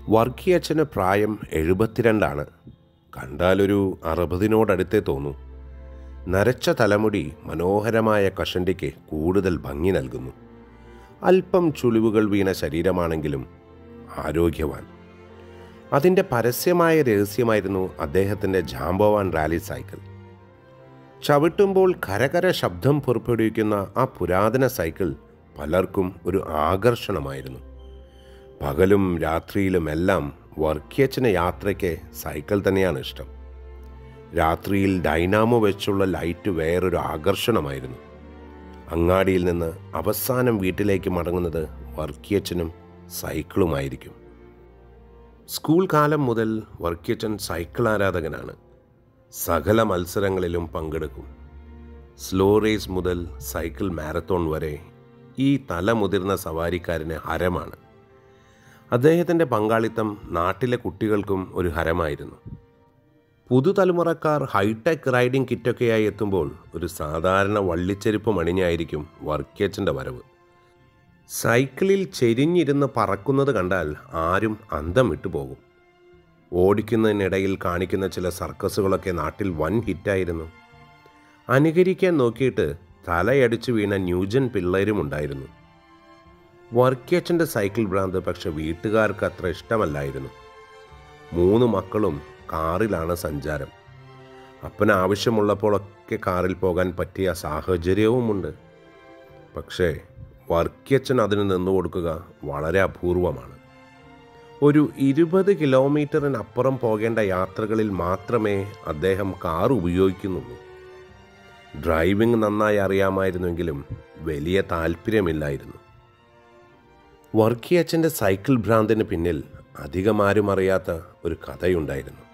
വർഗീയച്ഛന് പ്രായം എഴുപത്തിരണ്ടാണ് കണ്ടാലൊരു അറുപതിനോടടുത്തേ തോന്നൂ നരച്ച തലമുടി മനോഹരമായ കഷണ്ടിക്ക് കൂടുതൽ ഭംഗി നൽകുന്നു അല്പം ചുളിവുകൾ വീണ ശരീരമാണെങ്കിലും ആരോഗ്യവാൻ അതിൻ്റെ പരസ്യമായ രഹസ്യമായിരുന്നു അദ്ദേഹത്തിൻ്റെ ജാംബോവാൻ റാലി സൈക്കിൾ ചവിട്ടുമ്പോൾ കരകര ശബ്ദം പുറപ്പെടുവിക്കുന്ന ആ പുരാതന സൈക്കിൾ പലർക്കും ഒരു ആകർഷണമായിരുന്നു പകലും രാത്രിയിലുമെല്ലാം വർക്കിയച്ചന് യാത്രയ്ക്ക് സൈക്കിൾ തന്നെയാണ് ഇഷ്ടം രാത്രിയിൽ ഡൈനാമോ വെച്ചുള്ള ലൈറ്റ് വേറൊരു ആകർഷണമായിരുന്നു അങ്ങാടിയിൽ നിന്ന് അവസാനം വീട്ടിലേക്ക് മടങ്ങുന്നത് വർക്കിയച്ചനും സൈക്കിളുമായിരിക്കും സ്കൂൾ കാലം മുതൽ വർക്കിയച്ചൻ സൈക്കിൾ ആരാധകനാണ് സകല മത്സരങ്ങളിലും പങ്കെടുക്കും സ്ലോ റേസ് മുതൽ സൈക്കിൾ മാരത്തോൺ വരെ ഈ തലമുതിർന്ന സവാരിക്കാരന് ഹരമാണ് അദ്ദേഹത്തിൻ്റെ പങ്കാളിത്തം നാട്ടിലെ കുട്ടികൾക്കും ഒരു ഹരമായിരുന്നു പുതുതലമുറക്കാർ ഹൈടെക് റൈഡിംഗ് കിറ്റൊക്കെയായി എത്തുമ്പോൾ ഒരു സാധാരണ വള്ളിച്ചെരുപ്പ് മണിഞ്ഞായിരിക്കും വർക്കേച്ചൻ്റെ വരവ് സൈക്കിളിൽ ചെരിഞ്ഞിരുന്ന് പറക്കുന്നത് കണ്ടാൽ ആരും അന്തം വിട്ടുപോകും ഓടിക്കുന്നതിനിടയിൽ കാണിക്കുന്ന ചില സർക്കസുകളൊക്കെ നാട്ടിൽ വൻ ഹിറ്റായിരുന്നു അനുകരിക്കാൻ നോക്കിയിട്ട് തലയടിച്ചു വീണ ന്യൂജൻ പിള്ളേരും ഉണ്ടായിരുന്നു വർക്കിയച്ചൻ്റെ സൈക്കിൾ ഭ്രാന്ത് പക്ഷെ വീട്ടുകാർക്ക് അത്ര ഇഷ്ടമല്ലായിരുന്നു മൂന്ന് മക്കളും കാറിലാണ് സഞ്ചാരം അപ്പന് ആവശ്യമുള്ളപ്പോഴൊക്കെ കാറിൽ പോകാൻ പറ്റിയ സാഹചര്യവുമുണ്ട് പക്ഷേ വർക്കിയച്ചൻ അതിന് നിന്നു കൊടുക്കുക വളരെ അപൂർവമാണ് ഒരു ഇരുപത് കിലോമീറ്ററിനപ്പുറം പോകേണ്ട യാത്രകളിൽ മാത്രമേ അദ്ദേഹം കാർ ഉപയോഗിക്കുന്നുള്ളൂ ഡ്രൈവിംഗ് നന്നായി അറിയാമായിരുന്നെങ്കിലും വലിയ താല്പര്യമില്ലായിരുന്നു വർക്കിയച്ചൻ്റെ സൈക്കിൾ ഭ്രാന്തിന് പിന്നിൽ അധികമാരും അറിയാത്ത ഒരു കഥയുണ്ടായിരുന്നു